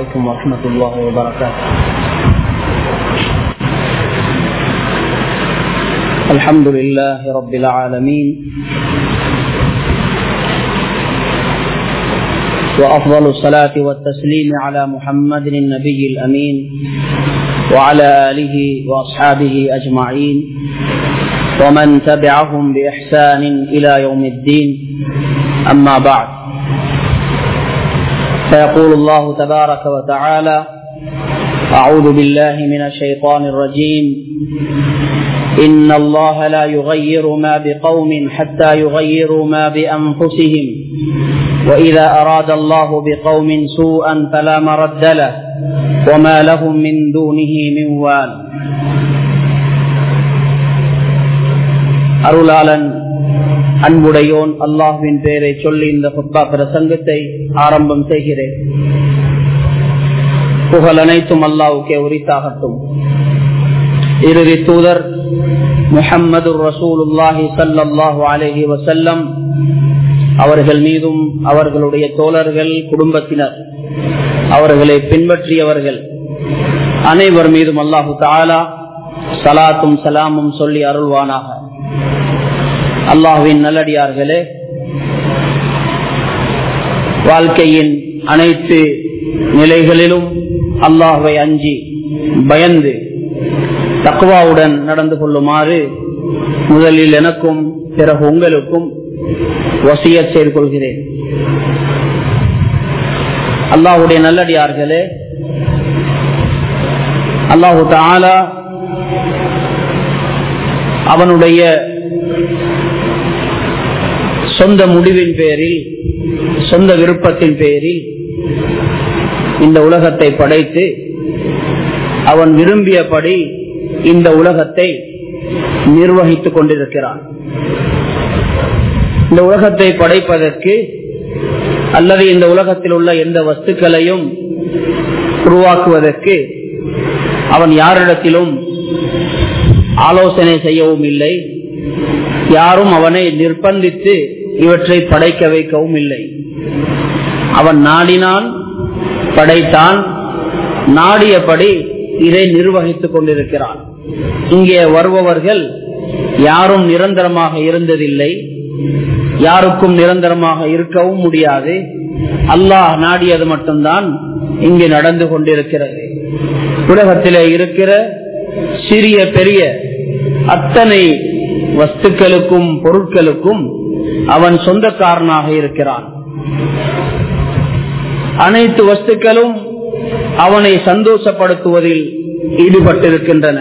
عليكم ورحمة الله وبركاته الحمد لله رب العالمين وأفضل الصلاة والتسليم على محمد النبي الأمين وعلى آله وأصحابه أجمعين ومن تبعهم بإحسان إلى يوم الدين أما بعد فيقول الله تبارك وتعالى أعوذ بالله من الشيطان الرجيم إن الله لا يغير ما بقوم حتى يغيروا ما بأنفسهم وإذا أراد الله بقوم سوءا فلا مرد له وما لهم من دونه من وال அருளாளன் அன்புடையோன் அல்லாஹுவின் பெயரை சொல்லி இந்த புத்தா பிரசங்கத்தை ஆரம்பம் செய்கிறேன் புகழ் அனைத்தும் அல்லாவுக்கே உரித்தாகட்டும் இறுதி தூதர் முஹம்மது ரசூலுல்லாஹி சல்லாஹூ அலஹி வசல்லம் அவர்கள் மீதும் அவர்களுடைய தோழர்கள் குடும்பத்தினர் அவர்களை பின்பற்றியவர்கள் அனைவர் மீதும் அல்லாஹு தாலா சலாத்தும் சலாமும் சொல்லி அருள்வானாக அல்லாஹுவின் நல்லடியார்களே வாழ்க்கையின் அனைத்து நிலைகளிலும் அல்லாஹுவை அஞ்சி பயந்து தக்குவாவுடன் நடந்து கொள்ளுமாறு முதலில் எனக்கும் பிறகு உங்களுக்கும் வசிய செய்து கொள்கிறேன் அல்லாஹுடைய நல்லடியார்களே அல்லாஹு தாலா அவனுடைய சொந்த முடிவின் பேரில் சொந்த விருப்பத்தின் பேரில் இந்த உலகத்தை படைத்து அவன் விரும்பியபடி இந்த உலகத்தை நிர்வகித்துக் கொண்டிருக்கிறான் இந்த உலகத்தை படைப்பதற்கு அல்லது இந்த உலகத்தில் உள்ள எந்த வஸ்துக்களையும் உருவாக்குவதற்கு அவன் யாரிடத்திலும் ஆலோசனை செய்யவும் இல்லை யாரும் அவனை நிர்பந்தித்து இவற்றை படைக்க வைக்கவும் இல்லை அவன் நாடினான் படைத்தான் நாடியபடி இதை நிர்வகித்துக் கொண்டிருக்கிறான் இங்கே வருபவர்கள் யாரும் நிரந்தரமாக இருந்ததில்லை யாருக்கும் நிரந்தரமாக இருக்கவும் முடியாது அல்லாஹ் நாடியது மட்டும்தான் இங்கு நடந்து கொண்டிருக்கிறது உலகத்திலே இருக்கிற சிறிய பெரிய அத்தனை வஸ்துக்களுக்கும் பொருட்களுக்கும் அவன் சொந்தக்காரனாக இருக்கிறான் அனைத்து வஸ்துக்களும் அவனை சந்தோஷப்படுத்துவதில் ஈடுபட்டிருக்கின்றன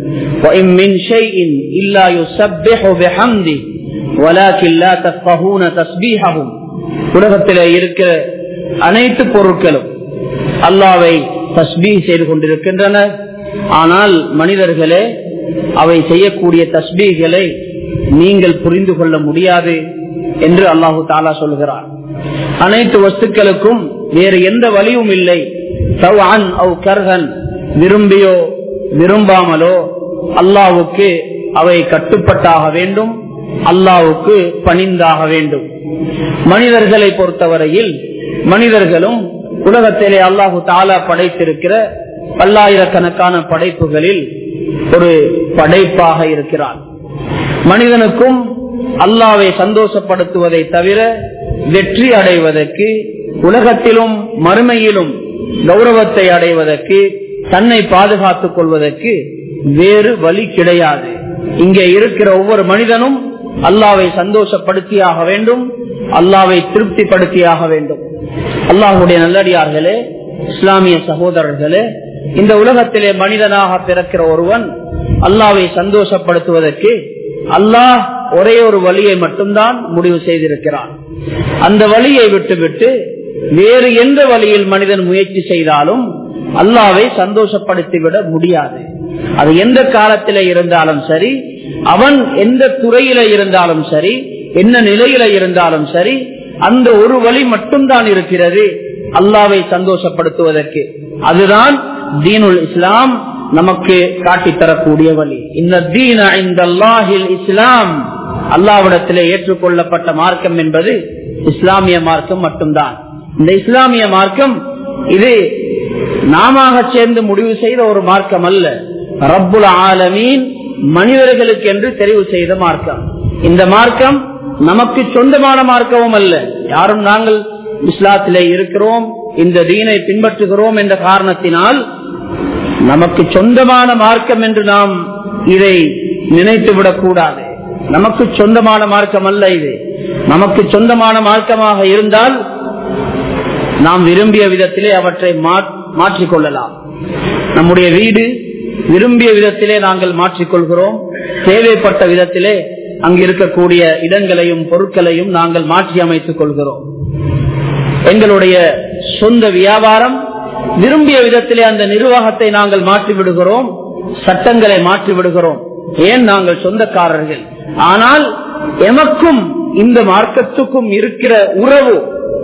உலகத்தில் இருக்கிற அனைத்து பொருட்களும் அல்லாவை தஸ்பீ செய்து கொண்டிருக்கின்றன ஆனால் மனிதர்களே அவை செய்யக்கூடிய தஸ்பீகளை நீங்கள் புரிந்து கொள்ள முடியாது என்று அல்லாஹு தாலா சொல்கிறார் அனைத்து வஸ்துக்களுக்கும் வேறு எந்த வழியும் இல்லை கர்ஹன் விரும்பியோ விரும்பாமலோ அல்லாவுக்கு அவை கட்டுப்பட்டாக வேண்டும் அல்லாவுக்கு பணிந்தாக வேண்டும் மனிதர்களை பொறுத்தவரையில் மனிதர்களும் உலகத்திலே அல்லாஹு தாலா படைத்திருக்கிற பல்லாயிரக்கணக்கான படைப்புகளில் ஒரு படைப்பாக இருக்கிறான் மனிதனுக்கும் அல்லாவை சந்தோஷப்படுத்துவதை தவிர வெற்றி அடைவதற்கு உலகத்திலும் மறுமையிலும் கௌரவத்தை அடைவதற்கு தன்னை பாதுகாத்துக் கொள்வதற்கு வேறு வழி கிடையாது இங்கே இருக்கிற ஒவ்வொரு மனிதனும் அல்லாவை சந்தோஷப்படுத்தியாக வேண்டும் அல்லாவை திருப்திப்படுத்தியாக வேண்டும் அல்லாஹுடைய நல்லடியார்களே இஸ்லாமிய சகோதரர்களே இந்த உலகத்திலே மனிதனாக பிறக்கிற ஒருவன் அல்லாவை சந்தோஷப்படுத்துவதற்கு அல்லாஹ் ஒரே ஒரு வழியை மட்டும்தான் முடிவு செய்திருக்கிறான் அந்த வழியை விட்டுவிட்டு வேறு எந்த வழியில் மனிதன் முயற்சி செய்தாலும் அல்லாவை சந்தோஷப்படுத்திவிட முடியாது அது எந்த காலத்தில இருந்தாலும் சரி அவன் எந்த துறையில இருந்தாலும் சரி என்ன நிலையில இருந்தாலும் சரி அந்த ஒரு வழி மட்டும்தான் இருக்கிறது அல்லாவை சந்தோஷப்படுத்துவதற்கு அதுதான் தீனுல் இஸ்லாம் நமக்கு காட்டித்தரக்கூடிய வழி இந்த தீன இந்த இஸ்லாம் அல்லாவிடத்திலே ஏற்றுக்கொள்ளப்பட்ட மார்க்கம் என்பது இஸ்லாமிய மார்க்கம் மட்டும்தான் இந்த இஸ்லாமிய மார்க்கம் இது நாம சேர்ந்து முடிவு செய்த ஒரு மார்க்கம் அல்ல ரப்புல் ஆலமீன் மனிதர்களுக்கு என்று தெரிவு செய்த மார்க்கம் இந்த மார்க்கம் நமக்கு சொந்தமான மார்க்கமும் அல்ல யாரும் நாங்கள் இஸ்லாத்திலே இருக்கிறோம் இந்த தீனை பின்பற்றுகிறோம் என்ற காரணத்தினால் நமக்கு சொந்தமான மார்க்கம் என்று நாம் இதை நினைத்து விடக்கூடாது நமக்கு சொந்தமான மார்க்கம் அல்ல இது நமக்கு சொந்தமான மார்க்கமாக இருந்தால் நாம் விரும்பிய விதத்திலே அவற்றை மாற்றிக்கொள்ளலாம் நம்முடைய வீடு விரும்பிய விதத்திலே நாங்கள் மாற்றிக்கொள்கிறோம் தேவைப்பட்ட விதத்திலே அங்கு இருக்கக்கூடிய இடங்களையும் பொருட்களையும் நாங்கள் மாற்றி அமைத்துக் கொள்கிறோம் எங்களுடைய சொந்த வியாபாரம் விரும்பிய விதத்திலே அந்த நிர்வாகத்தை நாங்கள் மாற்றி விடுகிறோம் சட்டங்களை மாற்றி விடுகிறோம் ஏன் நாங்கள் சொந்தக்காரர்கள் ஆனால் எமக்கும் இந்த மார்க்கத்துக்கும் இருக்கிற உறவு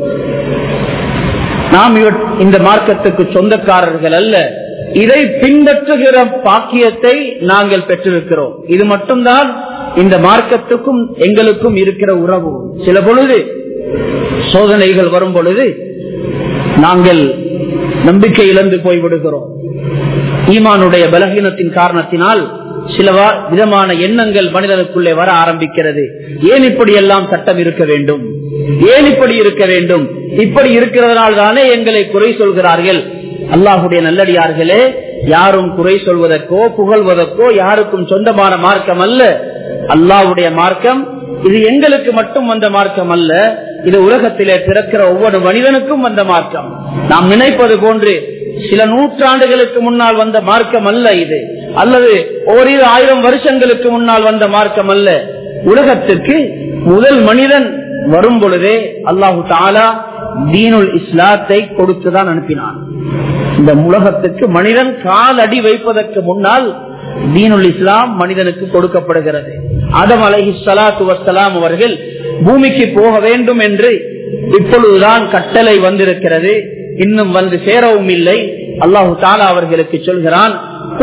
நாம் இந்த மார்க்கத்துக்கு சொந்தக்காரர்கள் அல்ல இதை பின்பற்றுகிற பாக்கியத்தை நாங்கள் பெற்றிருக்கிறோம் இது மட்டும்தான் இந்த மார்க்கத்துக்கும் எங்களுக்கும் இருக்கிற உறவு சில பொழுது சோதனைகள் வரும் பொழுது நாங்கள் நம்பிக்கை இழந்து போய்விடுகிறோம் ஈமானுடைய பலகீனத்தின் காரணத்தினால் சில விதமான எண்ணங்கள் மனிதனுக்குள்ளே வர ஆரம்பிக்கிறது ஏன் இப்படி எல்லாம் சட்டம் இருக்க வேண்டும் ஏன் இப்படி இருக்க வேண்டும் இப்படி இருக்கிறதுனால் தானே எங்களை குறை சொல்கிறார்கள் அல்லாஹுடைய நல்லடியார்களே யாரும் குறை சொல்வதற்கோ புகழ்வதற்கோ யாருக்கும் சொந்தமான மார்க்கம் அல்ல அல்லாஹுடைய மார்க்கம் இது எங்களுக்கு மட்டும் வந்த மார்க்கம் அல்ல இது உலகத்திலே பிறக்கிற ஒவ்வொரு மனிதனுக்கும் வந்த மார்க்கம் நாம் நினைப்பது போன்று சில நூற்றாண்டுகளுக்கு முன்னால் வந்த மார்க்கம் அல்ல இது அல்லது ஓரிரு ஆயிரம் வருஷங்களுக்கு முன்னால் வந்த மார்க்கம் அல்ல உலகத்திற்கு முதல் மனிதன் வரும் பொழுதே அல்லாஹு தாலா தீனுல் இஸ்லாத்தை கொடுத்துதான் அனுப்பினான் இந்த உலகத்துக்கு மனிதன் கால் அடி வைப்பதற்கு முன்னால் தீனுல் இஸ்லாம் மனிதனுக்கு கொடுக்கப்படுகிறது ஆதம் அலஹி சலாத்து வசலாம் அவர்கள் பூமிக்கு போக வேண்டும் என்று இப்பொழுதுதான் கட்டளை வந்திருக்கிறது இன்னும் வந்து சேரவும் இல்லை அல்லாஹு தாலா அவர்களுக்கு சொல்கிறான்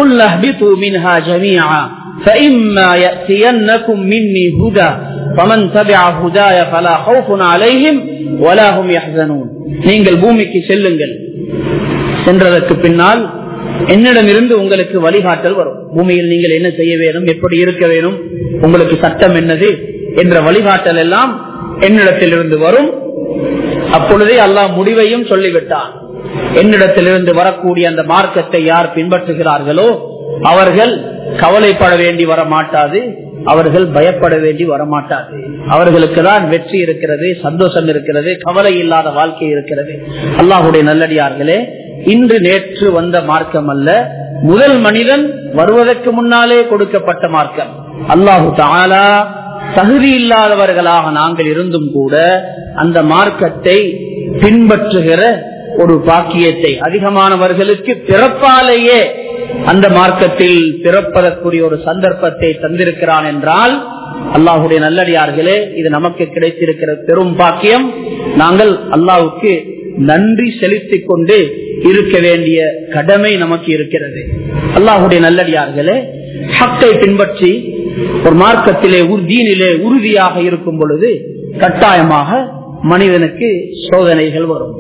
فإما يأتينكم مني هدى فمن تبع هدايا فلا خوف عليهم ولا هم يحزنون நீங்கள் பூமிக்கு செல்லுங்கள் சென்றதற்கு பின்னால் என்னிடமிருந்து உங்களுக்கு வழிகாட்டல் வரும் பூமியில் நீங்கள் என்ன செய்ய வேணும் எப்படி இருக்க வேணும் உங்களுக்கு சட்டம் என்னது என்ற வழிகாட்டல் எல்லாம் என்னிடத்திலிருந்து வரும் அப்பொழுதே அல்லாஹ் முடிவையும் சொல்லிவிட்டான் என்னிடத்திலிருந்து வரக்கூடிய அந்த மார்க்கத்தை யார் பின்பற்றுகிறார்களோ அவர்கள் கவலைப்பட வேண்டி வர மாட்டாது அவர்கள் பயப்பட வேண்டி வரமாட்டாது அவர்களுக்கு தான் வெற்றி இருக்கிறது சந்தோஷம் இருக்கிறது கவலை இல்லாத வாழ்க்கை இருக்கிறது அல்லாஹுடைய நல்லடியார்களே இன்று நேற்று வந்த மார்க்கம் அல்ல முதல் மனிதன் வருவதற்கு முன்னாலே கொடுக்கப்பட்ட மார்க்கம் அல்லாஹு தாலா தகுதி இல்லாதவர்களாக நாங்கள் இருந்தும் கூட அந்த மார்க்கத்தை பின்பற்றுகிற ஒரு பாக்கியத்தை அதிகமானவர்களுக்கு பிறப்பாலேயே அந்த மார்க்கத்தில் பிறப்பதற்குரிய ஒரு சந்தர்ப்பத்தை தந்திருக்கிறான் என்றால் அல்லாஹுடைய நல்லடியார்களே இது நமக்கு கிடைத்திருக்கிற பெரும் பாக்கியம் நாங்கள் அல்லாவுக்கு நன்றி செலுத்திக் கொண்டு இருக்க வேண்டிய கடமை நமக்கு இருக்கிறது அல்லாஹுடைய நல்லடியார்களே ஹக்கை பின்பற்றி ஒரு மார்க்கத்திலே உறுதியிலே உறுதியாக இருக்கும் பொழுது கட்டாயமாக மனிதனுக்கு சோதனைகள் வரும்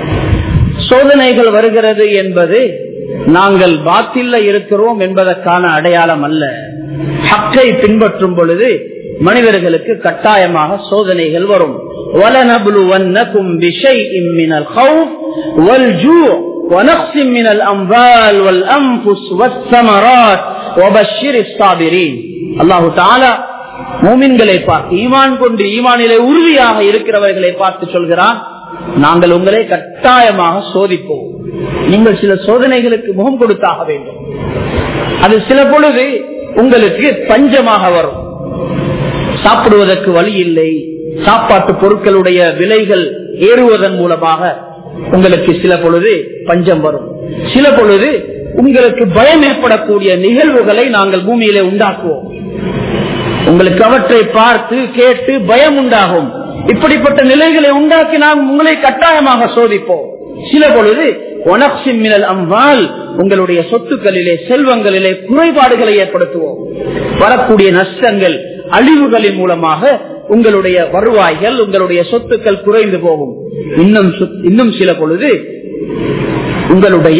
சோதனைகள் வருகிறது என்பது நாங்கள் பாத்தில்ல இருக்கிறோம் என்பதற்கான அடையாளம் அல்ல ஹக்கை பின்பற்றும் பொழுது மனிதர்களுக்கு கட்டாயமாக சோதனைகள் வரும் وَلَنَبْلُوَنَّكُمْ بِشَيْءٍ مِّنَ الْخَوْفِ وَالْجُوعِ ونقص من الأنفال والأنفس والثمرات وبشر الصابرين الله تعالى மூமின்களை பார்த்து ஈமான் கொண்டு ஈமானிலே உறுதியாக இருக்கிறவர்களை பார்த்து சொல்கிறான் நாங்கள் உங்களை கட்டாயமாக சோதிப்போம் நீங்கள் சில சோதனைகளுக்கு முகம் கொடுத்தாக வேண்டும் அது சில பொழுது உங்களுக்கு பஞ்சமாக வரும் சாப்பிடுவதற்கு வழி இல்லை சாப்பாட்டு பொருட்களுடைய விலைகள் ஏறுவதன் மூலமாக உங்களுக்கு சில பொழுது பஞ்சம் வரும் சில பொழுது உங்களுக்கு பயம் ஏற்படக்கூடிய நிகழ்வுகளை நாங்கள் பூமியிலே உண்டாக்குவோம் உங்களுக்கு அவற்றை பார்த்து கேட்டு பயம் உண்டாகும் இப்படிப்பட்ட நிலைகளை உண்டாக்கி நாம் உங்களை கட்டாயமாக சோதிப்போம் சில பொழுது மினல் அம்பால் உங்களுடைய சொத்துக்களிலே செல்வங்களிலே குறைபாடுகளை ஏற்படுத்துவோம் வரக்கூடிய நஷ்டங்கள் அழிவுகளின் மூலமாக உங்களுடைய வருவாய்கள் உங்களுடைய சொத்துக்கள் குறைந்து போகும் இன்னும் இன்னும் சில பொழுது உங்களுடைய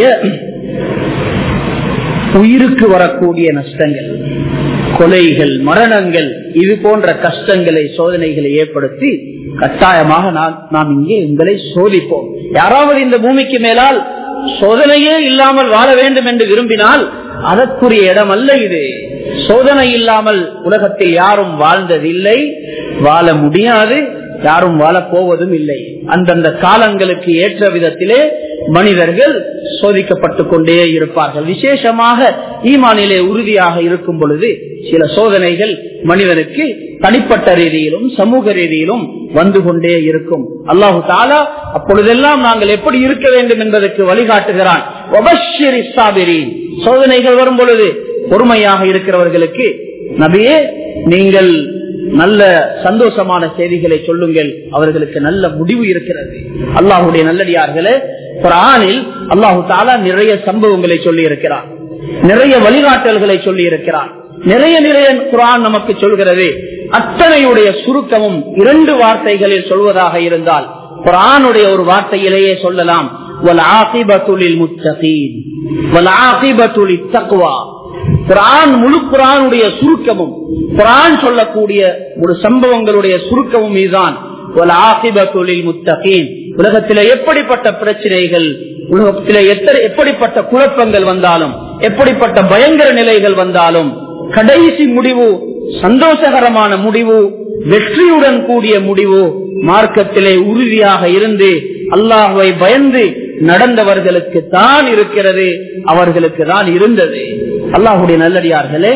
உயிருக்கு வரக்கூடிய நஷ்டங்கள் கொலைகள் மரணங்கள் இது போன்ற கஷ்டங்களை சோதனைகளை ஏற்படுத்தி கட்டாயமாக நாம் இங்கே உங்களை சோதிப்போம் யாராவது இந்த பூமிக்கு மேலால் சோதனையே இல்லாமல் வாழ வேண்டும் என்று விரும்பினால் அதற்குரிய இடம் அல்ல இது சோதனை இல்லாமல் உலகத்தில் யாரும் வாழ்ந்ததில்லை வாழ முடியாது யாரும் வாழப் போவதும் இல்லை அந்தந்த காலங்களுக்கு ஏற்ற விதத்திலே மனிதர்கள் சோதிக்கப்பட்டுக் கொண்டே இருப்பார்கள் விசேஷமாக ஈமானிலே உறுதியாக இருக்கும் பொழுது சில சோதனைகள் மனிதனுக்கு தனிப்பட்ட ரீதியிலும் சமூக ரீதியிலும் வந்து கொண்டே இருக்கும் அல்லாஹு தாலா அப்பொழுதெல்லாம் நாங்கள் எப்படி இருக்க வேண்டும் என்பதற்கு வழிகாட்டுகிறான் சோதனைகள் வரும் பொழுது பொறுமையாக இருக்கிறவர்களுக்கு நபியே நீங்கள் நல்ல சந்தோஷமான செய்திகளை சொல்லுங்கள் அவர்களுக்கு நல்ல முடிவு இருக்கிறது அல்லாஹுடைய நல்லடியார்களே குரானில் அல்லாஹு தாலா நிறைய சம்பவங்களை சொல்லி இருக்கிறார் நிறைய வழிகாட்டல்களை சொல்லி இருக்கிறார் நிறைய நிறைய குரான் நமக்கு சொல்கிறது அத்தனையுடைய சுருக்கமும் இரண்டு வார்த்தைகளில் சொல்வதாக இருந்தால் குரானுடைய ஒரு வார்த்தையிலேயே சொல்லலாம் குரான் முழு குரானுடைய சுருக்கமும் குரான் சொல்லக்கூடிய ஒரு சம்பவங்களுடைய சுருக்கமும் இதுதான் உலகத்தில எப்படிப்பட்ட பிரச்சனைகள் உலகத்தில எப்படிப்பட்ட குழப்பங்கள் வந்தாலும் எப்படிப்பட்ட பயங்கர நிலைகள் வந்தாலும் கடைசி முடிவு சந்தோஷகரமான முடிவு வெற்றியுடன் கூடிய முடிவு மார்க்கத்திலே உறுதியாக இருந்து அல்லாஹுவை பயந்து நடந்தவர்களுக்கு தான் இருக்கிறது அவர்களுக்கு தான் இருந்தது அல்லாஹுடைய நல்லடியார்களே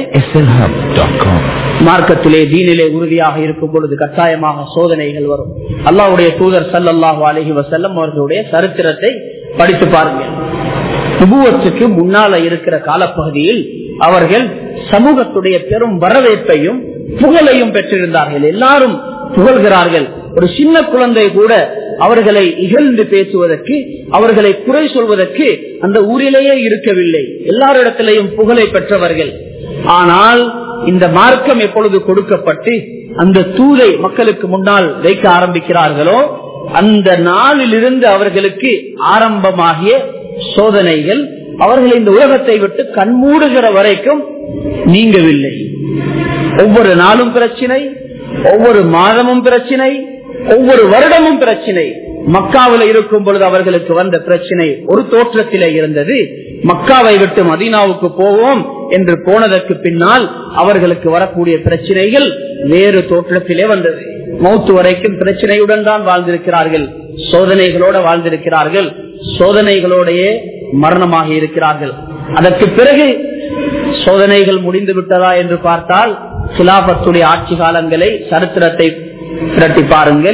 மார்க்கத்திலே தீனிலே உறுதியாக இருக்கும் பொழுது கட்டாயமாக சோதனைகள் வரும் அல்லாஹுடைய தூதர் சல்லாஹூ அலஹி வசல்லம் அவர்களுடைய சரித்திரத்தை படித்து பாருங்கள் நுபுவத்துக்கு முன்னால இருக்கிற காலப்பகுதியில் அவர்கள் சமூகத்துடைய பெரும் வரவேற்பையும் புகழையும் பெற்றிருந்தார்கள் எல்லாரும் புகழ்கிறார்கள் ஒரு சின்ன குழந்தை கூட அவர்களை இகழ்ந்து பேசுவதற்கு அவர்களை குறை சொல்வதற்கு அந்த ஊரிலேயே இருக்கவில்லை எல்லாரிடத்திலையும் புகழை பெற்றவர்கள் ஆனால் இந்த மார்க்கம் எப்பொழுது கொடுக்கப்பட்டு அந்த தூதை மக்களுக்கு முன்னால் வைக்க ஆரம்பிக்கிறார்களோ அந்த நாளிலிருந்து அவர்களுக்கு ஆரம்பமாகிய சோதனைகள் அவர்கள் இந்த உலகத்தை விட்டு கண்மூடுகிற வரைக்கும் நீங்கவில்லை ஒவ்வொரு நாளும் பிரச்சினை ஒவ்வொரு மாதமும் பிரச்சினை ஒவ்வொரு வருடமும் பிரச்சினை மக்காவில் இருக்கும் பொழுது அவர்களுக்கு வந்த பிரச்சனை ஒரு தோற்றத்திலே இருந்தது மக்காவை விட்டு மதீனாவுக்கு போவோம் என்று போனதற்கு பின்னால் அவர்களுக்கு வரக்கூடிய பிரச்சனைகள் வேறு தோற்றத்திலே வந்தது மௌத்து வரைக்கும் பிரச்சனையுடன் தான் வாழ்ந்திருக்கிறார்கள் சோதனைகளோட வாழ்ந்திருக்கிறார்கள் சோதனைகளோடையே மரணமாக இருக்கிறார்கள் அதற்கு பிறகு சோதனைகள் முடிந்து விட்டதா என்று பார்த்தால் சிலாபத்துடைய ஆட்சி காலங்களை சரித்திரத்தை திரட்டி பாருங்கள்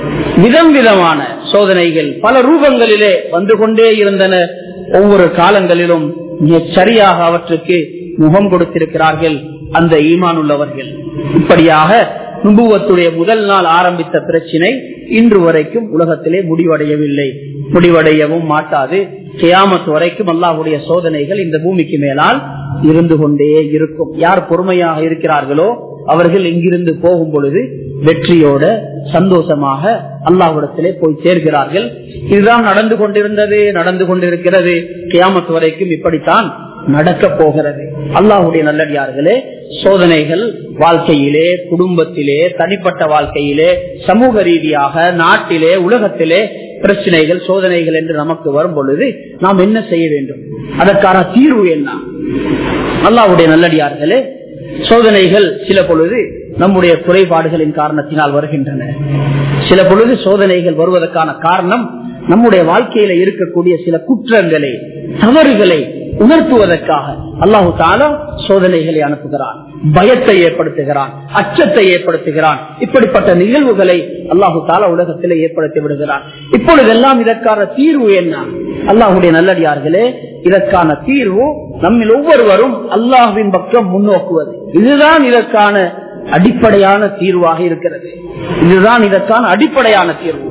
விதம் விதமான சோதனைகள் பல ரூபங்களிலே வந்து கொண்டே இருந்தன ஒவ்வொரு காலங்களிலும் சரியாக அவற்றுக்கு முகம் கொடுத்திருக்கிறார்கள் அந்த ஈமான் உள்ளவர்கள் இப்படியாக நுபுவத்துடைய முதல் நாள் ஆரம்பித்த பிரச்சினை இன்று வரைக்கும் உலகத்திலே முடிவடையவில்லை முடிவடையவும் மாட்டாது கியாமத்து வரைக்கும் அல்லாஹுடைய சோதனைகள் இந்த பூமிக்கு மேலால் இருந்து கொண்டே இருக்கும் யார் பொறுமையாக இருக்கிறார்களோ அவர்கள் இங்கிருந்து போகும் பொழுது வெற்றியோட சந்தோஷமாக அல்லாஹிடத்திலே போய் சேர்கிறார்கள் இதுதான் நடந்து கொண்டிருந்தது நடந்து கொண்டிருக்கிறது கியாமத்து வரைக்கும் இப்படித்தான் நடக்க போகிறது அல்லாஹுடைய நல்லடியார்களே சோதனைகள் வாழ்க்கையிலே குடும்பத்திலே தனிப்பட்ட வாழ்க்கையிலே சமூக ரீதியாக நாட்டிலே உலகத்திலே பிரச்சனைகள் சோதனைகள் என்று நமக்கு வரும் பொழுது நாம் என்ன செய்ய வேண்டும் அதற்கான தீர்வு என்ன அல்லாவுடைய நல்லடியார்களே சோதனைகள் சில பொழுது நம்முடைய குறைபாடுகளின் காரணத்தினால் வருகின்றன சில பொழுது சோதனைகள் வருவதற்கான காரணம் நம்முடைய வாழ்க்கையில இருக்கக்கூடிய சில குற்றங்களை தவறுகளை உணர்த்துவதற்காக அல்லாஹு தாலா சோதனைகளை அனுப்புகிறான் பயத்தை ஏற்படுத்துகிறான் அச்சத்தை ஏற்படுத்துகிறான் இப்படிப்பட்ட நிகழ்வுகளை அல்லாஹு தாலா உலகத்திலே ஏற்படுத்தி விடுகிறான் இப்பொழுதெல்லாம் இதற்கான தீர்வு என்ன அல்லாஹுடைய நல்லடியார்களே இதற்கான தீர்வு நம்மில் ஒவ்வொருவரும் அல்லாஹுவின் பக்கம் முன்னோக்குவது இதுதான் இதற்கான அடிப்படையான தீர்வாக இருக்கிறது இதுதான் இதற்கான அடிப்படையான தீர்வு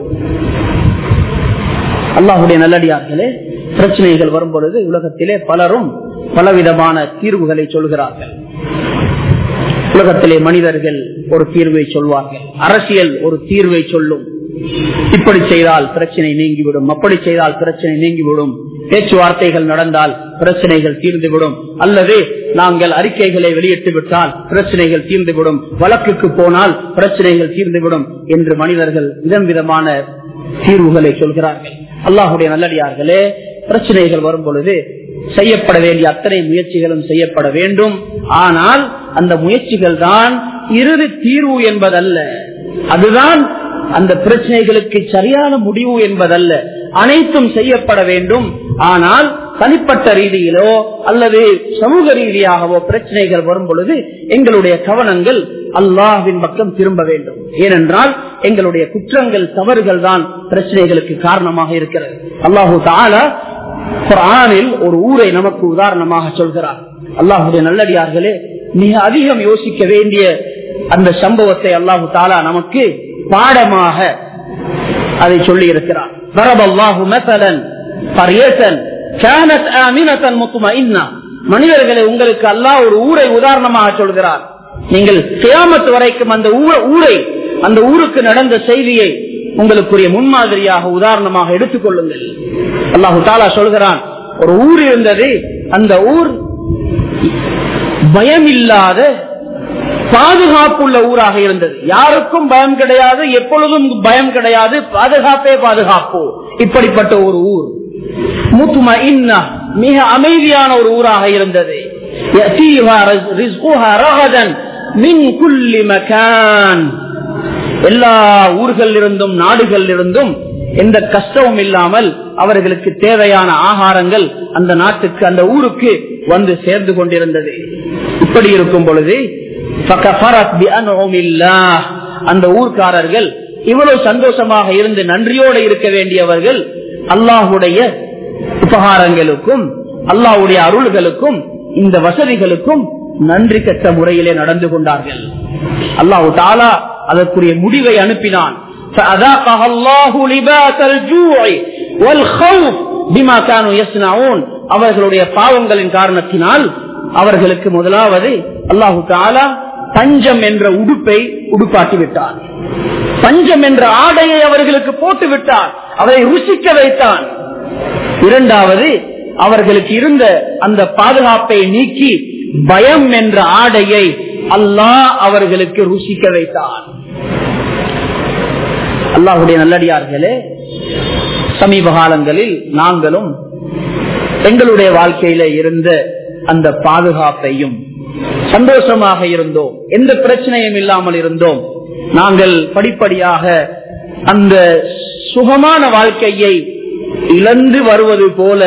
அல்லாஹுடைய நல்லடியார்களே பிரச்சனைகள் வரும் பொழுது உலகத்திலே பலரும் பலவிதமான தீர்வுகளை சொல்கிறார்கள் உலகத்திலே மனிதர்கள் ஒரு தீர்வை சொல்வார்கள் அரசியல் ஒரு தீர்வை சொல்லும் இப்படி செய்தால் பிரச்சனை நீங்கிவிடும் அப்படி செய்தால் பிரச்சனை நீங்கிவிடும் பேச்சுவார்த்தைகள் நடந்தால் பிரச்சனைகள் தீர்ந்துவிடும் அல்லது நாங்கள் அறிக்கைகளை வெளியிட்டு விட்டால் பிரச்சனைகள் தீர்ந்துவிடும் வழக்குக்கு போனால் பிரச்சனைகள் தீர்ந்துவிடும் என்று மனிதர்கள் விதம் விதமான தீர்வுகளை சொல்கிறார்கள் அல்லாஹுடைய நல்லடியார்களே பிரச்சனைகள் வரும் பொழுது செய்யப்பட வேண்டிய அத்தனை முயற்சிகளும் செய்யப்பட வேண்டும் ஆனால் அந்த முயற்சிகள் தான் இறுதி தீர்வு என்பதல்ல அதுதான் அந்த பிரச்சனைகளுக்கு சரியான முடிவு என்பதல்ல அனைத்தும் செய்யப்பட வேண்டும் ஆனால் தனிப்பட்ட ரீதியிலோ அல்லது சமூக ரீதியாகவோ பிரச்சனைகள் வரும் பொழுது எங்களுடைய கவனங்கள் அல்லாஹ்வின் பக்கம் திரும்ப வேண்டும் ஏனென்றால் எங்களுடைய குற்றங்கள் தவறுகள் தான் பிரச்சனைகளுக்கு காரணமாக இருக்கிறது அல்லாஹு தாலா குரானில் ஒரு ஊரை நமக்கு உதாரணமாக சொல்கிறார் அல்லாஹுடைய நல்லடியார்களே மிக அதிகம் யோசிக்க வேண்டிய அந்த சம்பவத்தை அல்லாஹு தாலா நமக்கு பாடமாக அதை சொல்லி இருக்கிறார் மனிதர்களை உங்களுக்கு அல்லாஹ் ஒரு ஊரை உதாரணமாக சொல்கிறார் நீங்கள் கியாமத்து வரைக்கும் அந்த ஊரை அந்த ஊருக்கு நடந்த செய்தியை உங்களுக்குரிய முன்மாதிரியாக உதாரணமாக எடுத்துக் கொள்ளுங்கள் அல்லாஹு தாலா சொல்கிறான் ஒரு ஊர் இருந்தது அந்த ஊர் பயம் இல்லாத பாதுகாப்புள்ள ஊராக இருந்தது யாருக்கும் பயம் கிடையாது எப்பொழுதும் பயம் கிடையாது பாதுகாப்பே பாதுகாப்பு இப்படிப்பட்ட ஒரு ஊர் முத்துமா இன்ன மிக அமைதியான ஒரு ஊராக இருந்தது எல்லா ஊர்கள் இருந்தும் நாடுகள் இருந்தும் எந்த கஷ்டமும் இல்லாமல் அவர்களுக்கு தேவையான ஆகாரங்கள் அந்த நாட்டுக்கு அந்த ஊருக்கு வந்து சேர்ந்து கொண்டிருந்தது இப்படி இருக்கும் பொழுது அந்த ஊர்க்காரர்கள் இவ்வளவு சந்தோஷமாக இருந்து நன்றியோடு இருக்க வேண்டியவர்கள் அல்லாஹுடைய உபகாரங்களுக்கும் அல்லாஹுடைய அருள்களுக்கும் இந்த வசதிகளுக்கும் நன்றி கட்ட முறையிலே நடந்து கொண்டார்கள் அல்லாஹு தாலா அதற்குரிய முடிவை அனுப்பினான் அவர்களுடைய பாவங்களின் காரணத்தினால் அவர்களுக்கு முதலாவது அல்லாஹு தாலா பஞ்சம் என்ற உடுப்பை உடுப்பாட்டி விட்டார் பஞ்சம் என்ற ஆடையை அவர்களுக்கு போட்டு விட்டார் அவரை ருசிக்க வைத்தான் இரண்டாவது அவர்களுக்கு இருந்த அந்த பாதுகாப்பை நீக்கி பயம் என்ற ஆடையை அல்லாஹ் அவர்களுக்கு ருசிக்க வைத்தார் அல்லாஹுடைய நல்லடியார்களே சமீப காலங்களில் நாங்களும் எங்களுடைய வாழ்க்கையில இருந்த அந்த பாதுகாப்பையும் சந்தோஷமாக இருந்தோம் எந்த பிரச்சனையும் இல்லாமல் இருந்தோம் நாங்கள் படிப்படியாக அந்த சுகமான வாழ்க்கையை இழந்து வருவது போல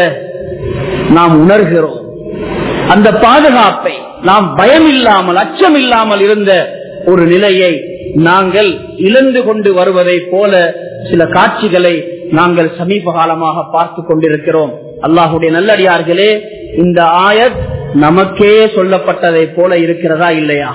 நாம் உணர்கிறோம் அந்த பாதுகாப்பை நாம் பயம் இல்லாமல் அச்சம் இல்லாமல் இருந்த ஒரு நிலையை நாங்கள் இழந்து கொண்டு வருவதை போல சில காட்சிகளை நாங்கள் சமீப காலமாக பார்த்து கொண்டிருக்கிறோம் அல்லாஹுடைய நல்லடியார்களே இந்த ஆயத் நமக்கே சொல்லப்பட்டதை போல இருக்கிறதா இல்லையா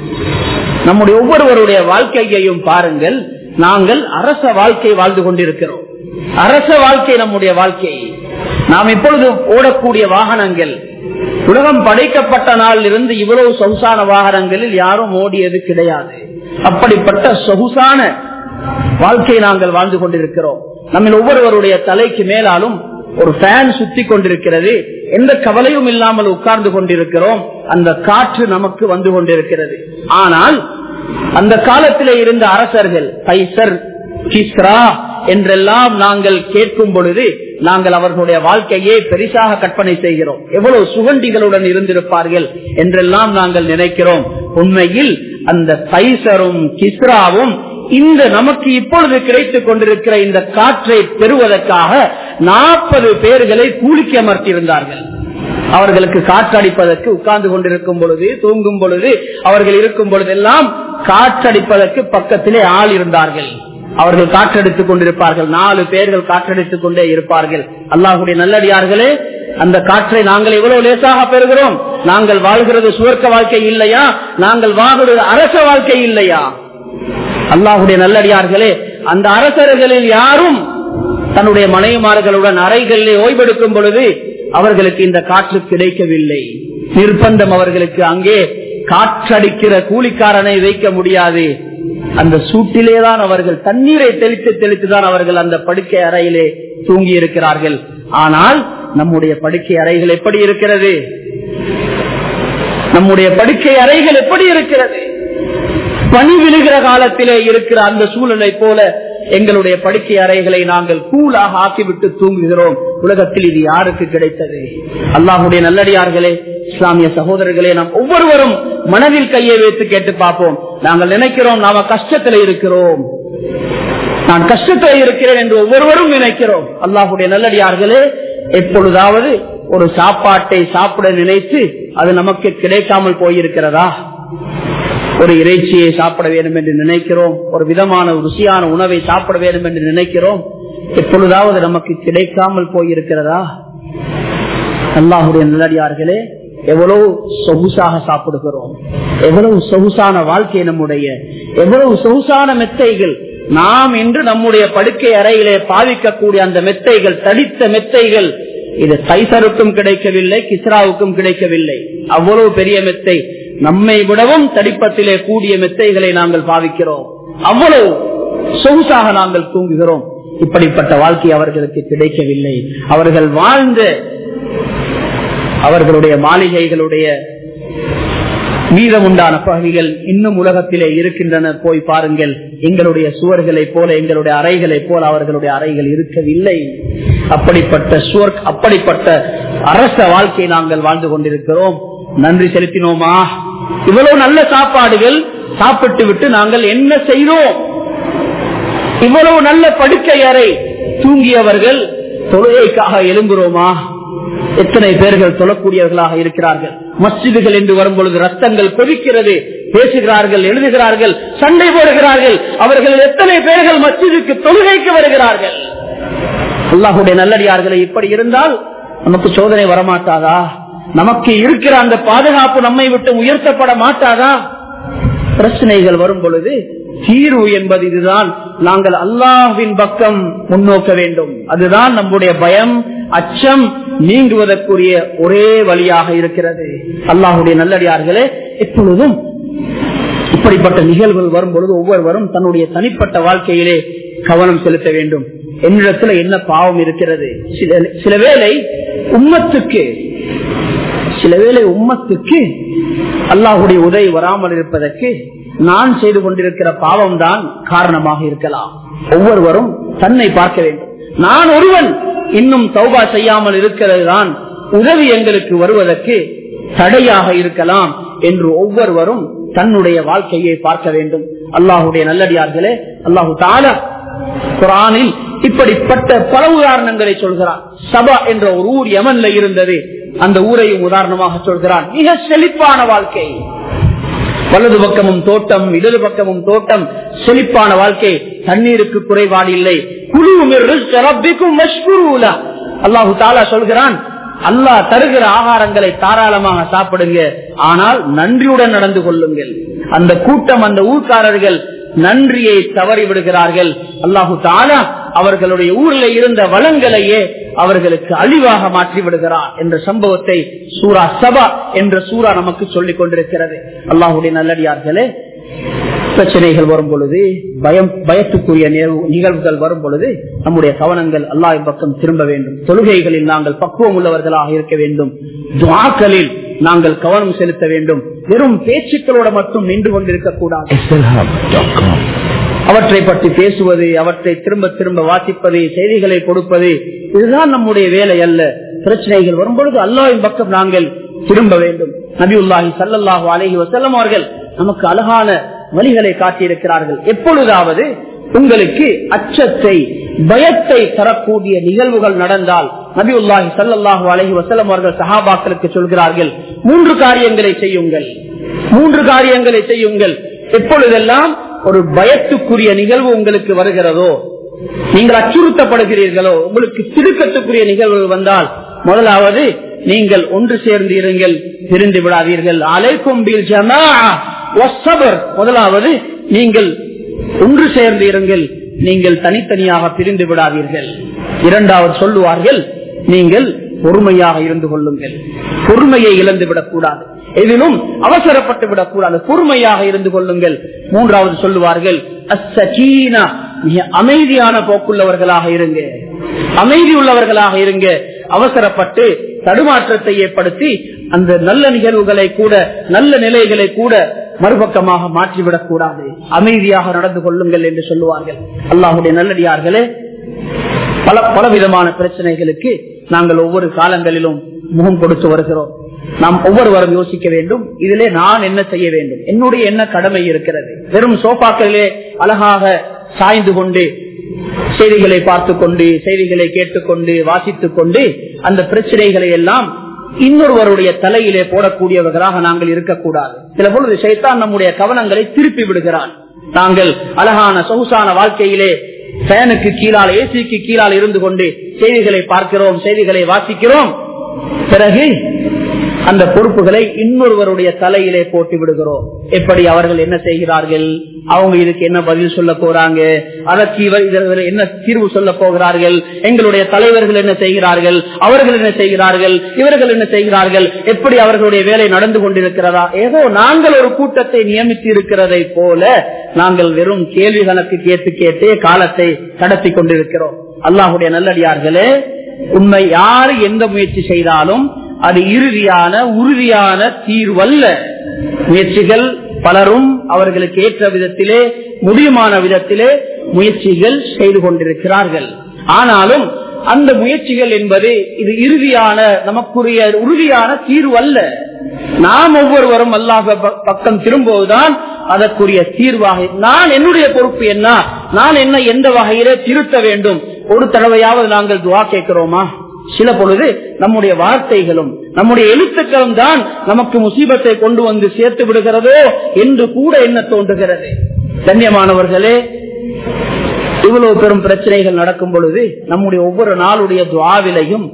நம்முடைய ஒவ்வொருவருடைய வாழ்க்கையையும் பாருங்கள் நாங்கள் அரச வாழ்க்கை வாழ்ந்து கொண்டிருக்கிறோம் அரச வாழ்க்கை நம்முடைய வாழ்க்கை நாம் இப்பொழுது ஓடக்கூடிய வாகனங்கள் உலகம் படைக்கப்பட்ட நாளில் இருந்து இவ்வளவு சொகுசான வாகனங்களில் யாரும் ஓடியது கிடையாது அப்படிப்பட்ட சொகுசான வாழ்க்கை நாங்கள் வாழ்ந்து கொண்டிருக்கிறோம் நம்ம ஒவ்வொருவருடைய தலைக்கு மேலாலும் ஒரு ஃபேன் சுத்தி கொண்டிருக்கிறது எந்த கவலையும் இல்லாமல் உட்கார்ந்து கொண்டிருக்கிறோம் அந்த காற்று நமக்கு வந்து கொண்டிருக்கிறது ஆனால் அந்த காலத்திலே இருந்த அரசர்கள் பைசர் கிஸ்ரா என்றெல்லாம் நாங்கள் கேட்கும் பொழுது நாங்கள் அவர்களுடைய வாழ்க்கையை பெரிசாக கற்பனை செய்கிறோம் எவ்வளவு சுகண்டிகளுடன் இருந்திருப்பார்கள் என்றெல்லாம் நாங்கள் நினைக்கிறோம் உண்மையில் அந்த பைசரும் கிஸ்ராவும் இந்த நமக்கு இப்பொழுது கிடைத்துக் கொண்டிருக்கிற இந்த காற்றை பெறுவதற்காக நாற்பது பேர்களை கூலிக்கு அமர்த்தியிருந்தார்கள் அவர்களுக்கு காற்றடிப்பதற்கு உட்கார்ந்து கொண்டிருக்கும் பொழுது தூங்கும் பொழுது அவர்கள் இருக்கும் பொழுதெல்லாம் காற்றடிப்பதற்கு பக்கத்திலே ஆள் இருந்தார்கள் அவர்கள் காற்றடித்துக் கொண்டிருப்பார்கள் நாலு பேர்கள் காற்றடித்துக் கொண்டே இருப்பார்கள் அல்லாஹுடைய நல்லடியார்களே அந்த காற்றை நாங்கள் எவ்வளவு லேசாக பெறுகிறோம் நாங்கள் வாழ்கிறது சுவர்க்க வாழ்க்கை இல்லையா நாங்கள் வாழ்கிறது அரச வாழ்க்கை இல்லையா அல்லாஹுடைய நல்லடியார்களே அந்த அரசர்களில் யாரும் தன்னுடைய மனைவிமார்களுடன் அறைகளிலே ஓய்வெடுக்கும் பொழுது அவர்களுக்கு இந்த காற்று கிடைக்கவில்லை நிர்பந்தம் அவர்களுக்கு அங்கே காற்றடிக்கிற கூலிக்காரனை வைக்க முடியாது அந்த சூட்டிலேதான் அவர்கள் தண்ணீரை தெளித்து தெளித்துதான் அவர்கள் அந்த படுக்கை அறையிலே தூங்கி இருக்கிறார்கள் ஆனால் நம்முடைய படுக்கை அறைகள் எப்படி இருக்கிறது நம்முடைய படுக்கை அறைகள் எப்படி இருக்கிறது பனி விழுகிற காலத்திலே இருக்கிற அந்த சூழலை போல எங்களுடைய படுக்கை அறைகளை நாங்கள் கூலாக ஆக்கிவிட்டு தூங்குகிறோம் உலகத்தில் இது யாருக்கு கிடைத்தது அல்லாஹுடைய நல்லடியார்களே இஸ்லாமிய சகோதரர்களே நாம் ஒவ்வொருவரும் மனதில் கையை வைத்து கேட்டு பார்ப்போம் நாங்கள் நினைக்கிறோம் நாம கஷ்டத்தில் இருக்கிறோம் நான் கஷ்டத்தில் இருக்கிறேன் என்று ஒவ்வொருவரும் நினைக்கிறோம் அல்லாஹுடைய நல்லடியார்களே எப்பொழுதாவது ஒரு சாப்பாட்டை சாப்பிட நினைத்து அது நமக்கு கிடைக்காமல் போயிருக்கிறதா ஒரு இறைச்சியை சாப்பிட வேண்டும் என்று நினைக்கிறோம் ஒரு விதமான ருசியான உணவை சாப்பிட வேண்டும் என்று நினைக்கிறோம் எப்பொழுதாவது நமக்கு கிடைக்காமல் போயிருக்கிறதா அல்லாஹுடைய நல்லடியார்களே எவ்வளவு சொகுசாக சாப்பிடுகிறோம் எவ்வளவு சொகுசான வாழ்க்கை நம்முடைய எவ்வளவு சொகுசான மெத்தைகள் நாம் இன்று நம்முடைய படுக்கை அறையிலே பாவிக்கக்கூடிய அந்த மெத்தைகள் தடித்த மெத்தைகள் இது கைசருக்கும் கிடைக்கவில்லை கிஸ்ராவுக்கும் கிடைக்கவில்லை அவ்வளவு பெரிய மெத்தை நம்மை விடவும் தடிப்பத்திலே கூடிய மெத்தைகளை நாங்கள் பாவிக்கிறோம் அவ்வளவு சொகுசாக நாங்கள் தூங்குகிறோம் இப்படிப்பட்ட வாழ்க்கை அவர்களுக்கு கிடைக்கவில்லை அவர்கள் வாழ்ந்த அவர்களுடைய மாளிகைகளுடைய மீதமுண்டான பகுதிகள் இன்னும் உலகத்திலே இருக்கின்றன போய் பாருங்கள் எங்களுடைய சுவர்களைப் போல எங்களுடைய அறைகளைப் போல அவர்களுடைய அறைகள் இருக்கவில்லை அப்படிப்பட்ட சுவர் அப்படிப்பட்ட அரச வாழ்க்கை நாங்கள் வாழ்ந்து கொண்டிருக்கிறோம் நன்றி செலுத்தினோமா இவ்வளவு நல்ல சாப்பாடுகள் சாப்பிட்டு விட்டு நாங்கள் என்ன செய்தோம் இவ்வளவு நல்ல படுக்கை அறை தூங்கியவர்கள் தொழுகைக்காக எழும்புகிறோமா எத்தனை பேர்கள் தொழக்கூடியவர்களாக இருக்கிறார்கள் மஸ்ஜிதுகள் என்று வரும் பொழுது ரத்தங்கள் கொதிக்கிறது பேசுகிறார்கள் எழுதுகிறார்கள் சண்டை போடுகிறார்கள் அவர்கள் எத்தனை பேர்கள் மஸ்ஜிதுக்கு தொழுகைக்கு வருகிறார்கள் அல்லாஹுடைய நல்லடியார்களை இப்படி இருந்தால் நமக்கு சோதனை வரமாட்டாதா நமக்கு இருக்கிற அந்த பாதுகாப்பு நம்மை விட்டு உயர்த்தப்பட மாட்டாதா பிரச்சனைகள் வரும் பொழுது தீர்வு என்பது இதுதான் நாங்கள் அல்லாஹ்வின் பக்கம் முன்னோக்க வேண்டும் அதுதான் நம்முடைய பயம் அச்சம் நீங்குவதற்குரிய ஒரே வழியாக இருக்கிறது அல்லாஹுடைய நல்லடியார்களே எப்பொழுதும் இப்படிப்பட்ட நிகழ்வுகள் வரும் பொழுது ஒவ்வொருவரும் தன்னுடைய தனிப்பட்ட வாழ்க்கையிலே கவனம் செலுத்த வேண்டும் என்னிடத்துல என்ன பாவம் இருக்கிறது சில சில வேளை உம்மத்துக்கு சில வேளை உம்மத்துக்கு அல்லாஹுடைய உதவி வராமல் இருப்பதற்கு நான் செய்து கொண்டிருக்கிற பாவம் தான் காரணமாக இருக்கலாம் ஒவ்வொருவரும் தன்னை பார்க்க வேண்டும் நான் ஒருவன் இன்னும் தௌபா செய்யாமல் இருக்கிறது தான் உதவி எங்களுக்கு வருவதற்கு தடையாக இருக்கலாம் என்று ஒவ்வொருவரும் தன்னுடைய வாழ்க்கையை பார்க்க வேண்டும் அல்லாஹுடைய நல்லடியார்களே அல்லாஹு தாலா குரானில் இப்படிப்பட்ட பல உதாரணங்களை சொல்கிறார் சபா என்ற ஒரு ஊர் யமன்ல இருந்தது அந்த ஊரையும் உதாரணமாக சொல்கிறான் மிக செழிப்பான வாழ்க்கை வலது பக்கமும் தோட்டம் இடது பக்கமும் தோட்டம் செழிப்பான வாழ்க்கை தண்ணீருக்கு குறைபாடு இல்லை அல்லாஹு தாலா சொல்கிறான் அல்லாஹ் தருகிற ஆகாரங்களை தாராளமாக சாப்பிடுங்க ஆனால் நன்றியுடன் நடந்து கொள்ளுங்கள் அந்த கூட்டம் அந்த ஊர்க்காரர்கள் நன்றியை தவறி விடுகிறார்கள் அல்லாஹு தாலா அவர்களுடைய ஊரில் இருந்த வளங்களையே அவர்களுக்கு அழிவாக மாற்றி விடுகிறார் என்ற சம்பவத்தை சூரா சபா என்ற சூரா நமக்கு சொல்லிக் கொண்டிருக்கிறது அல்லாஹுடைய நல்லடியார்களே பிரச்சனைகள் வரும் பொழுது பயம் பயத்துக்குரிய நிகழ்வுகள் வரும் பொழுது நம்முடைய கவனங்கள் அல்லாஹ் பக்கம் திரும்ப வேண்டும் தொழுகைகளில் நாங்கள் பக்குவம் உள்ளவர்களாக இருக்க வேண்டும் துவாக்களில் நாங்கள் கவனம் செலுத்த வேண்டும் வெறும் பேச்சுக்களோட மட்டும் நின்று கொண்டிருக்க கூடாது அவற்றை பற்றி பேசுவது அவற்றை திரும்ப திரும்ப வாசிப்பது செய்திகளை கொடுப்பது இதுதான் நம்முடைய வேலை அல்ல பிரச்சனைகள் வரும்பொழுது அல்லாவின் பக்கம் நாங்கள் திரும்ப வேண்டும் நபியுல்லாஹி சல்லாஹூ அலஹி வசல்லம் அவர்கள் நமக்கு அழகான வழிகளை காட்டியிருக்கிறார்கள் எப்பொழுதாவது உங்களுக்கு அச்சத்தை பயத்தை தரக்கூடிய நிகழ்வுகள் நடந்தால் நபியுல்லாஹி சல்லாஹூ அலஹி வசல்லம் அவர்கள் சஹாபாக்களுக்கு சொல்கிறார்கள் மூன்று காரியங்களை செய்யுங்கள் மூன்று காரியங்களை செய்யுங்கள் எப்பொழுதெல்லாம் ஒரு பயத்துக்குரிய நிகழ்வு உங்களுக்கு வருகிறதோ நீங்கள் அச்சுறுத்தப்படுகிறீர்களோ உங்களுக்கு திருக்கத்துக்குரிய நிகழ்வுகள் வந்தால் முதலாவது நீங்கள் ஒன்று சேர்ந்து இருங்கள் பிரிந்து விடாதீர்கள் அலைக்கும்பில் ஜமா முதலாவது நீங்கள் ஒன்று சேர்ந்து இருங்கள் நீங்கள் தனித்தனியாக பிரிந்து விடாதீர்கள் இரண்டாவது சொல்லுவார்கள் நீங்கள் பொறுமையாக இருந்து கொள்ளுங்கள் பொறுமையை இழந்து விடக்கூடாது எதிலும் அவசரப்பட்டு விடக்கூடாது பொறுமையாக இருந்து கொள்ளுங்கள் மூன்றாவது சொல்லுவார்கள் மிக அமைதியான போக்குள்ளவர்களாக இருங்க அமைதி உள்ளவர்களாக இருங்க அவசரப்பட்டு தடுமாற்றத்தை ஏற்படுத்தி அந்த நல்ல நிகழ்வுகளை கூட நல்ல நிலைகளை கூட மறுபக்கமாக மாற்றிவிடக் கூடாது அமைதியாக நடந்து கொள்ளுங்கள் என்று சொல்லுவார்கள் அல்லாஹுடைய நல்லடியார்களே பல பல விதமான பிரச்சனைகளுக்கு நாங்கள் ஒவ்வொரு காலங்களிலும் முகம் கொடுத்து வருகிறோம் நாம் ஒவ்வொருவரும் யோசிக்க வேண்டும் இதிலே நான் என்ன செய்ய வேண்டும் என்னுடைய என்ன கடமை இருக்கிறது வெறும் சோபாக்களிலே அழகாக சாய்ந்து கொண்டு செய்திகளை பார்த்து கொண்டு செய்திகளை கேட்டுக்கொண்டு வாசித்துக் கொண்டு அந்த பிரச்சனைகளை எல்லாம் இன்னொருவருடைய தலையிலே போடக்கூடியவர்களாக நாங்கள் இருக்கக்கூடாது சில பொழுது சைத்தான் நம்முடைய கவனங்களை திருப்பி விடுகிறான் நாங்கள் அழகான சொகுசான வாழ்க்கையிலே ஃபேனுக்கு கீழால் ஏசிக்கு கீழால் இருந்து கொண்டு செய்திகளை பார்க்கிறோம் செய்திகளை வாசிக்கிறோம் பிறகு அந்த பொறுப்புகளை இன்னொருவருடைய தலையிலே போட்டு விடுகிறோம் எப்படி அவர்கள் என்ன செய்கிறார்கள் அவங்க இதுக்கு என்ன பதில் சொல்ல போறாங்க அதற்கு இவர் இவர்கள் என்ன தீர்வு சொல்ல போகிறார்கள் எங்களுடைய தலைவர்கள் என்ன செய்கிறார்கள் அவர்கள் என்ன செய்கிறார்கள் இவர்கள் என்ன செய்கிறார்கள் எப்படி அவர்களுடைய வேலை நடந்து கொண்டிருக்கிறதா ஏதோ நாங்கள் ஒரு கூட்டத்தை நியமித்து இருக்கிறதை போல நாங்கள் வெறும் கேள்வி கணக்கு கேட்டு கேட்டே காலத்தை கடத்தி கொண்டிருக்கிறோம் அல்லாஹுடைய நல்லடியார்களே உண்மை யாரு எந்த முயற்சி செய்தாலும் அது இறுதியான உறுதியான தீர்வல்ல முயற்சிகள் பலரும் அவர்களுக்கு ஏற்ற விதத்திலே முடியுமான விதத்திலே முயற்சிகள் செய்து கொண்டிருக்கிறார்கள் ஆனாலும் அந்த முயற்சிகள் என்பது இது இறுதியான நமக்குரிய உறுதியான தீர்வு அல்ல நாம் ஒவ்வொருவரும் அல்லாஹ் பக்கம் திரும்புவதுதான் அதற்குரிய தீர்வாக நான் என்னுடைய பொறுப்பு என்ன நான் என்ன எந்த வகையிலே திருத்த வேண்டும் ஒரு தடவையாவது நாங்கள் துவா கேட்கிறோமா சில பொழுது நம்முடைய வார்த்தைகளும் நம்முடைய எழுத்துக்களும் தான் நமக்கு முசீபத்தை கொண்டு வந்து சேர்த்து விடுகிறதோ என்று கூட என்ன தோன்றுகிறது கண்ணியமானவர்களே இவ்வளவு பெரும் பிரச்சனைகள் நடக்கும் பொழுது நம்முடைய ஒவ்வொரு நாளுடைய துவாவிலையும்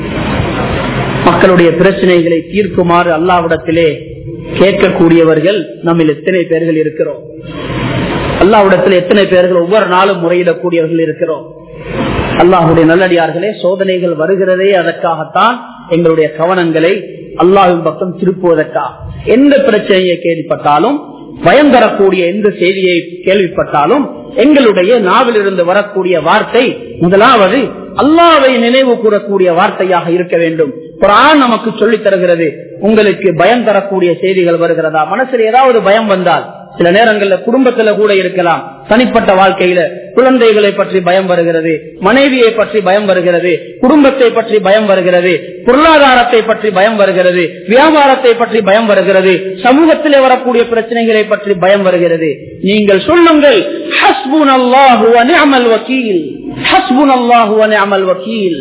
மக்களுடைய பிரச்சனைகளை தீர்க்குமாறு அல்லாவிடத்திலே கேட்கக்கூடியவர்கள் நம்மில் எத்தனை பேர்கள் இருக்கிறோம் அல்லாவிடத்தில் எத்தனை பேர்கள் ஒவ்வொரு நாளும் முறையிடக்கூடியவர்கள் இருக்கிறோம் அல்லாஹுடைய நல்லடியார்களே சோதனைகள் வருகிறதே அதற்காகத்தான் எங்களுடைய கவனங்களை அல்லாவின் பக்கம் திருப்புவதற்காக எந்த பிரச்சனையை கேள்விப்பட்டாலும் பயம் தரக்கூடிய எந்த செய்தியை கேள்விப்பட்டாலும் எங்களுடைய நாவிலிருந்து வரக்கூடிய வார்த்தை முதலாவது அல்லாவை நினைவு கூறக்கூடிய வார்த்தையாக இருக்க வேண்டும் குரான் நமக்கு சொல்லித் தருகிறது உங்களுக்கு பயம் தரக்கூடிய செய்திகள் வருகிறதா மனசில் ஏதாவது பயம் வந்தால் சில நேரங்கள்ல குடும்பத்துல கூட இருக்கலாம் தனிப்பட்ட வாழ்க்கையில குழந்தைகளை பற்றி பயம் வருகிறது மனைவியை பற்றி பயம் வருகிறது குடும்பத்தை பற்றி பயம் வருகிறது பொருளாதாரத்தை பற்றி பயம் வருகிறது வியாபாரத்தை பற்றி பயம் வருகிறது சமூகத்திலே வரக்கூடிய பிரச்சனைகளை பற்றி பயம் வருகிறது நீங்கள் சொல்லுங்கள் ஹஸ்புன் அல்லாஹு அமல் வக்கீல் ஹஸ்புன் அல்லாஹு அமல் வக்கீல்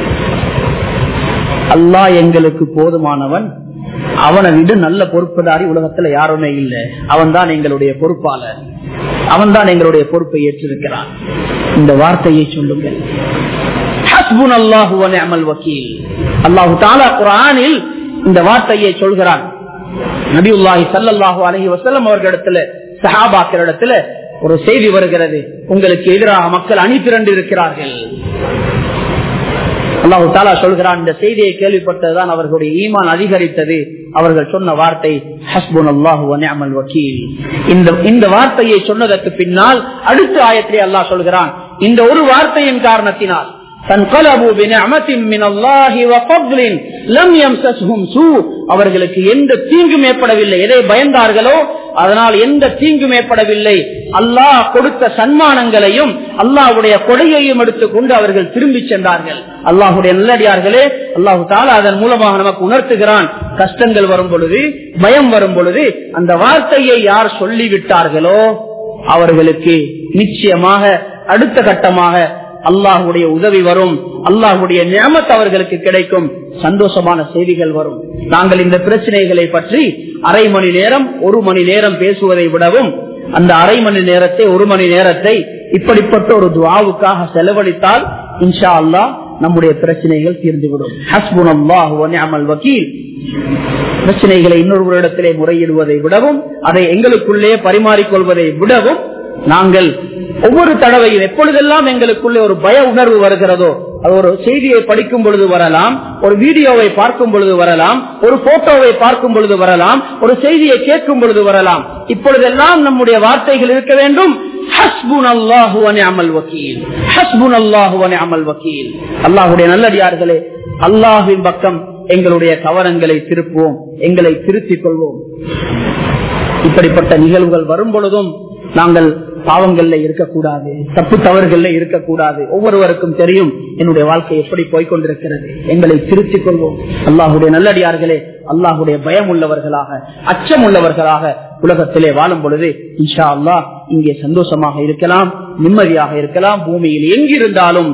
அல்லாஹ் எங்களுக்கு போதுமானவன் அவனை விட நல்ல பொறுப்புதாரி உலகத்துல யாருமே இல்லை அவன் தான் எங்களுடைய பொறுப்பாளர் அவன் தான் எங்களுடைய பொறுப்பை ஏற்றிருக்கிறான் இந்த வார்த்தையை சொல்லுங்கள் அல்லாஹு தாலா குரானில் இந்த வார்த்தையை சொல்கிறான் நபியுல்லாஹி சல்லாஹூ அலஹி வசல்லம் அவர்களிடத்துல சஹாபாக்களிடத்துல ஒரு செய்தி வருகிறது உங்களுக்கு எதிராக மக்கள் அணி திரண்டு இருக்கிறார்கள் அல்லாஹு தாலா சொல்கிறான் இந்த செய்தியை கேள்விப்பட்டதுதான் அவர்களுடைய ஈமான் அதிகரித்தது அவர்கள் சொன்ன வார்த்தை ஹஸ்புன் அல்லாஹு அமல் வக்கீல் இந்த இந்த வார்த்தையை சொன்னதற்கு பின்னால் அடுத்த ஆயத்திலே அல்லாஹ் சொல்கிறான் இந்த ஒரு வார்த்தையின் காரணத்தினால் அவர்களுக்கு எந்த தீங்கும் ஏற்படவில்லை எதை பயந்தார்களோ அதனால் எந்த தீங்கும் ஏற்படவில்லை அல்லாஹ் கொடுத்த சன்மானங்களையும் அல்லாஹுடைய கொடையையும் எடுத்துக்கொண்டு அவர்கள் திரும்பி சென்றார்கள் அல்லாஹுடைய நல்லடியார்களே அல்லாஹு தாலா அதன் மூலமாக நமக்கு உணர்த்துகிறான் கஷ்டங்கள் வரும் பொழுது பயம் வரும் பொழுது அந்த வார்த்தையை யார் சொல்லிவிட்டார்களோ அவர்களுக்கு நிச்சயமாக அடுத்த கட்டமாக அல்லாஹுடைய உதவி வரும் அல்லாஹுடைய நியமத் அவர்களுக்கு கிடைக்கும் சந்தோஷமான செய்திகள் வரும் நாங்கள் இந்த பிரச்சனைகளை பற்றி அரை மணி நேரம் ஒரு மணி நேரம் பேசுவதை விடவும் அந்த அரை மணி நேரத்தை ஒரு மணி நேரத்தை இப்படிப்பட்ட ஒரு துவாவுக்காக செலவழித்தால் இன்ஷா அல்லாஹ் நம்முடைய பிரச்சனைகள் தீர்ந்துவிடும் ஹஸ்புன் அல்லாஹ் வக்கீல் பிரச்சனைகளை இன்னொருவரிடத்திலே முறையிடுவதை விடவும் அதை எங்களுக்குள்ளே பரிமாறிக்கொள்வதை விடவும் நாங்கள் ஒவ்வொரு தடவையும் எப்பொழுதெல்லாம் எங்களுக்குள்ளே ஒரு பய உணர்வு வருகிறதோ அது ஒரு செய்தியை படிக்கும் பொழுது வரலாம் ஒரு வீடியோவை பார்க்கும் பொழுது வரலாம் ஒரு போட்டோவை பார்க்கும் பொழுது வரலாம் ஒரு செய்தியை கேட்கும் பொழுது வரலாம் இப்பொழுதெல்லாம் நம்முடைய வார்த்தைகள் இருக்க வேண்டும் ஹஸ்புன் அல்லாஹு அமல் வக்கீல் ஹஸ்புன் அல்லாஹு அமல் வக்கீல் அல்லாஹுடைய நல்லடியார்களே அல்லாஹுவின் பக்கம் எங்களுடைய கவனங்களை திருப்புவோம் எங்களை திருத்திக் கொள்வோம் இப்படிப்பட்ட நிகழ்வுகள் வரும் பொழுதும் நாங்கள் பாவங்கள்ல இருக்கக்கூடாது தப்பு தவறுகள்ல இருக்கக்கூடாது ஒவ்வொருவருக்கும் தெரியும் என்னுடைய வாழ்க்கை எப்படி போய்கொண்டிருக்கிறது எங்களை திருத்திக் கொள்வோம் அல்லாஹுடைய நல்லடியார்களே அல்லாஹுடைய பயம் உள்ளவர்களாக அச்சம் உள்ளவர்களாக உலகத்திலே வாழும் பொழுது இன்ஷா அல்லாஹ் இங்கே சந்தோஷமாக இருக்கலாம் நிம்மதியாக இருக்கலாம் பூமியில் எங்கிருந்தாலும்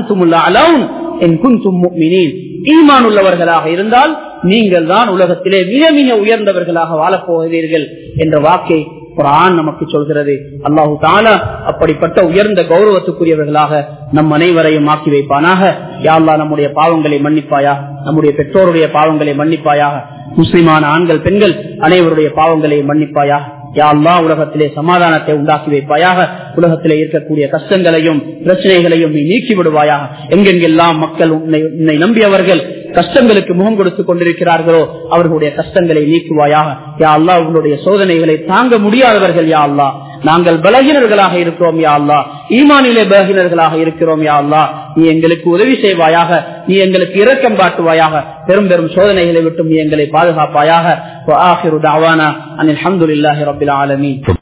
ஈமான் உள்ளவர்களாக இருந்தால் நீங்கள் தான் உலகத்திலே மிக மிக உயர்ந்தவர்களாக வாழப் போகிறீர்கள் என்ற வாக்கை குரான் நமக்கு சொல்கிறது அல்லாஹு தாலா அப்படிப்பட்ட உயர்ந்த கௌரவத்துக்குரியவர்களாக நம் அனைவரையும் ஆக்கி வைப்பானாக யாழ்லா நம்முடைய பாவங்களை மன்னிப்பாயா நம்முடைய பெற்றோருடைய பாவங்களை மன்னிப்பாயாக முஸ்லிமான ஆண்கள் பெண்கள் அனைவருடைய பாவங்களை மன்னிப்பாயா யாழ்லா உலகத்திலே சமாதானத்தை உண்டாக்கி வைப்பாயாக உலகத்திலே இருக்கக்கூடிய கஷ்டங்களையும் பிரச்சனைகளையும் நீ நீக்கி விடுவாயாக எங்கெங்கெல்லாம் மக்கள் உன்னை உன்னை நம்பியவர்கள் கஷ்டங்களுக்கு முகம் கொடுத்துக் கொண்டிருக்கிறார்களோ அவர்களுடைய கஷ்டங்களை நீக்குவாயாக யா அல்லா உங்களுடைய சோதனைகளை தாங்க முடியாதவர்கள் யா அல்லா நாங்கள் பலகினர்களாக இருக்கிறோம் யா அல்லா ஈமானிலே பலகினர்களாக இருக்கிறோம் யா அல்லா நீ எங்களுக்கு உதவி செய்வாயாக நீ எங்களுக்கு இரக்கம் காட்டுவாயாக பெரும் பெரும் சோதனைகளை விட்டு நீ எங்களை பாதுகாப்பாயாக அனில் அஹமதுல்லாஹி ரபில் ஆலமீன்